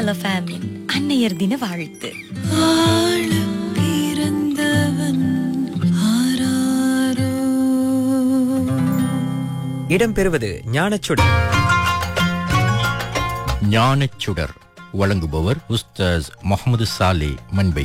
மின்னல் ஃபேமிலின் அன்னையர் தின வாழ்த்து இடம்பெறுவது ஞானச்சுடர் ஞானச்சுடர் வழங்குபவர் உஸ்தாஸ் முகமது சாலே மண்பை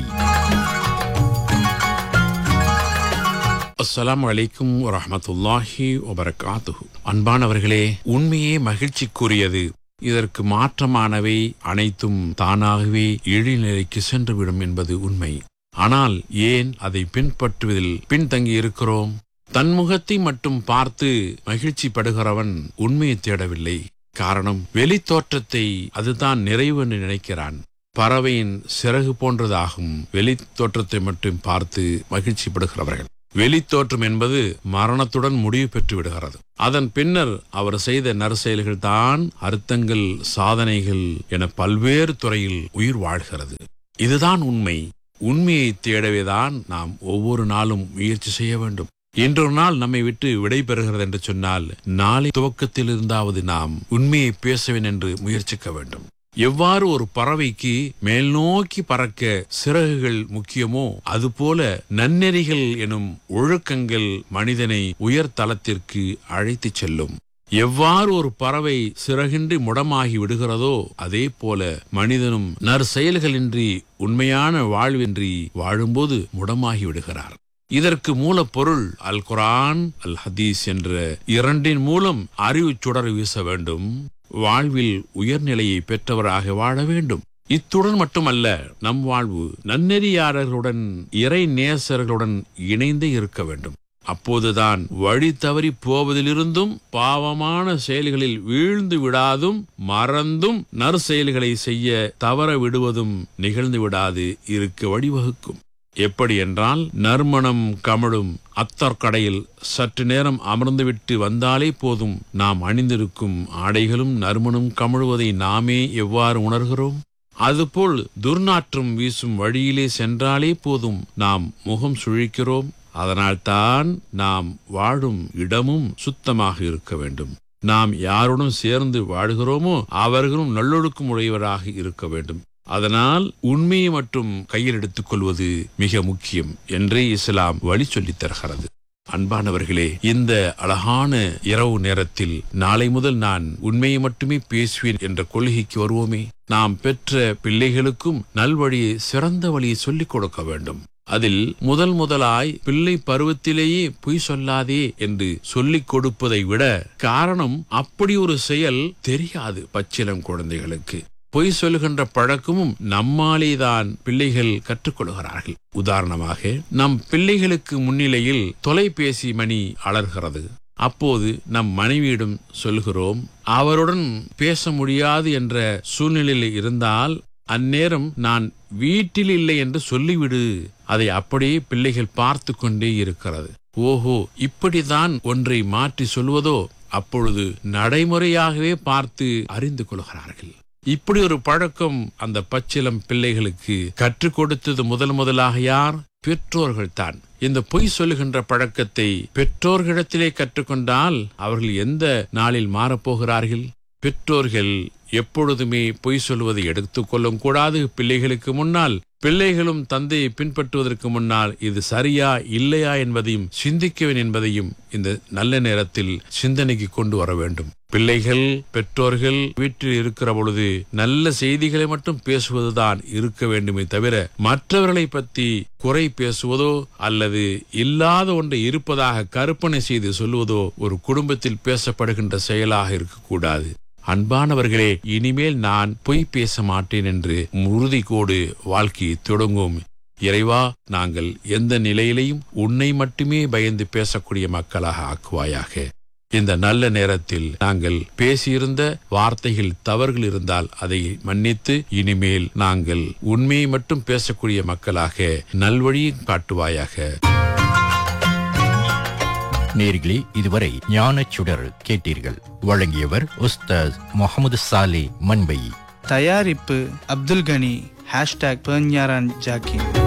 அஸ்ஸலாமு அலைக்கும் வரஹ்மத்துல்லாஹி வபரகாத்துஹு அன்பானவர்களே உண்மையே மகிழ்ச்சிக்குரியது இதற்கு மாற்றமானவை அனைத்தும் தானாகவே இழிநிலைக்கு சென்றுவிடும் என்பது உண்மை ஆனால் ஏன் அதை பின்பற்றுவதில் பின்தங்கி இருக்கிறோம் தன் முகத்தை மட்டும் பார்த்து மகிழ்ச்சி படுகிறவன் உண்மையை தேடவில்லை காரணம் வெளி தோற்றத்தை அதுதான் நிறைவு என்று நினைக்கிறான் பறவையின் சிறகு போன்றதாகும் வெளி தோற்றத்தை மட்டும் பார்த்து மகிழ்ச்சி படுகிறவர்கள் வெளித்தோற்றம் என்பது மரணத்துடன் முடிவு பெற்று விடுகிறது அதன் பின்னர் அவர் செய்த நற்செயல்கள் தான் அர்த்தங்கள் சாதனைகள் என பல்வேறு துறையில் உயிர் வாழ்கிறது இதுதான் உண்மை உண்மையை தேடவேதான் நாம் ஒவ்வொரு நாளும் முயற்சி செய்ய வேண்டும் இன்றொரு நாள் நம்மை விட்டு விடை பெறுகிறது என்று சொன்னால் நாளை துவக்கத்தில் இருந்தாவது நாம் உண்மையை பேசுவேன் என்று முயற்சிக்க வேண்டும் எவ்வாறு ஒரு பறவைக்கு மேல் நோக்கி பறக்க சிறகுகள் முக்கியமோ அதுபோல நன்னெறிகள் எனும் ஒழுக்கங்கள் மனிதனை உயர் தளத்திற்கு அழைத்துச் செல்லும் எவ்வாறு ஒரு பறவை சிறகின்றி முடமாகி விடுகிறதோ அதே போல மனிதனும் நற்செயல்களின்றி உண்மையான வாழ்வின்றி வாழும்போது முடமாகி விடுகிறார் இதற்கு மூலப்பொருள் அல் குரான் அல் ஹதீஸ் என்ற இரண்டின் மூலம் அறிவு சுடர் வீச வேண்டும் வாழ்வில் உயர்நிலையை பெற்றவராக வாழ வேண்டும் இத்துடன் மட்டுமல்ல நம் வாழ்வு நன்னெறியாளர்களுடன் இறை நேசர்களுடன் இணைந்தே இருக்க வேண்டும் அப்போதுதான் வழி தவறி போவதிலிருந்தும் பாவமான செயல்களில் வீழ்ந்து விடாதும் மறந்தும் நற்செயல்களை செய்ய தவற விடுவதும் நிகழ்ந்து விடாது இருக்க வழிவகுக்கும் எப்படி என்றால் நறுமணம் கமழும் அத்தர் கடையில் சற்று நேரம் அமர்ந்துவிட்டு வந்தாலே போதும் நாம் அணிந்திருக்கும் ஆடைகளும் நறுமணம் கமழுவதை நாமே எவ்வாறு உணர்கிறோம் அதுபோல் துர்நாற்றம் வீசும் வழியிலே சென்றாலே போதும் நாம் முகம் சுழிக்கிறோம் அதனால்தான் நாம் வாழும் இடமும் சுத்தமாக இருக்க வேண்டும் நாம் யாருடன் சேர்ந்து வாழ்கிறோமோ அவர்களும் நல்லொழுக்கம் உடையவராக இருக்க வேண்டும் அதனால் உண்மையை மட்டும் கையில் எடுத்துக் கொள்வது மிக முக்கியம் என்றே இஸ்லாம் வழி சொல்லித் தருகிறது அன்பானவர்களே இந்த அழகான இரவு நேரத்தில் நாளை முதல் நான் உண்மையை மட்டுமே பேசுவேன் என்ற கொள்கைக்கு வருவோமே நாம் பெற்ற பிள்ளைகளுக்கும் நல்வழியை சிறந்த வழியை சொல்லிக் கொடுக்க வேண்டும் அதில் முதல் முதலாய் பிள்ளை பருவத்திலேயே பொய் சொல்லாதே என்று சொல்லிக் கொடுப்பதை விட காரணம் அப்படி ஒரு செயல் தெரியாது பச்சிலம் குழந்தைகளுக்கு பொய் சொல்லுகின்ற பழக்கமும் நம்மாலேதான் பிள்ளைகள் கற்றுக்கொள்கிறார்கள் உதாரணமாக நம் பிள்ளைகளுக்கு முன்னிலையில் தொலைபேசி மணி அலர்கிறது அப்போது நம் மனைவியிடம் சொல்கிறோம் அவருடன் பேச முடியாது என்ற சூழ்நிலையில் இருந்தால் அந்நேரம் நான் வீட்டில் இல்லை என்று சொல்லிவிடு அதை அப்படியே பிள்ளைகள் பார்த்து கொண்டே இருக்கிறது ஓஹோ இப்படிதான் ஒன்றை மாற்றி சொல்வதோ அப்பொழுது நடைமுறையாகவே பார்த்து அறிந்து கொள்கிறார்கள் இப்படி ஒரு பழக்கம் அந்த பச்சிலம் பிள்ளைகளுக்கு கற்றுக் கொடுத்தது முதல் முதலாக யார் பெற்றோர்கள் தான் இந்த பொய் சொல்லுகின்ற பழக்கத்தை பெற்றோர்களிடத்திலே கற்றுக்கொண்டால் அவர்கள் எந்த நாளில் மாறப்போகிறார்கள் பெற்றோர்கள் எப்பொழுதுமே பொய் சொல்வதை எடுத்துக்கொள்ளும் கூடாது பிள்ளைகளுக்கு முன்னால் பிள்ளைகளும் தந்தையை பின்பற்றுவதற்கு முன்னால் இது சரியா இல்லையா என்பதையும் சிந்திக்கவேன் என்பதையும் இந்த நல்ல நேரத்தில் சிந்தனைக்கு கொண்டு வர வேண்டும் பிள்ளைகள் பெற்றோர்கள் வீட்டில் இருக்கிற பொழுது நல்ல செய்திகளை மட்டும் பேசுவதுதான் இருக்க வேண்டுமே தவிர மற்றவர்களை பற்றி குறை பேசுவதோ அல்லது இல்லாத ஒன்றை இருப்பதாக கற்பனை செய்து சொல்வதோ ஒரு குடும்பத்தில் பேசப்படுகின்ற செயலாக இருக்கக்கூடாது அன்பானவர்களே இனிமேல் நான் பொய் பேச மாட்டேன் என்று உறுதிக்கோடு வாழ்க்கையை தொடங்கும் இறைவா நாங்கள் எந்த நிலையிலையும் உன்னை மட்டுமே பயந்து பேசக்கூடிய மக்களாக ஆக்குவாயாக இந்த நல்ல நேரத்தில் நாங்கள் பேசியிருந்த வார்த்தைகள் தவறுகள் இருந்தால் அதை மன்னித்து இனிமேல் நாங்கள் உண்மையை மட்டும் பேசக்கூடிய மக்களாக நல்வழியை காட்டுவாயாக நேர்களே இதுவரை ஞானச்சுடர் கேட்டீர்கள் வழங்கியவர் உஸ்தாஸ் முகமது சாலே மண்பை தயாரிப்பு அப்துல் கனி ஹேஷ்டாக் பேஞ்ஞாரான் ஜாக்கிர்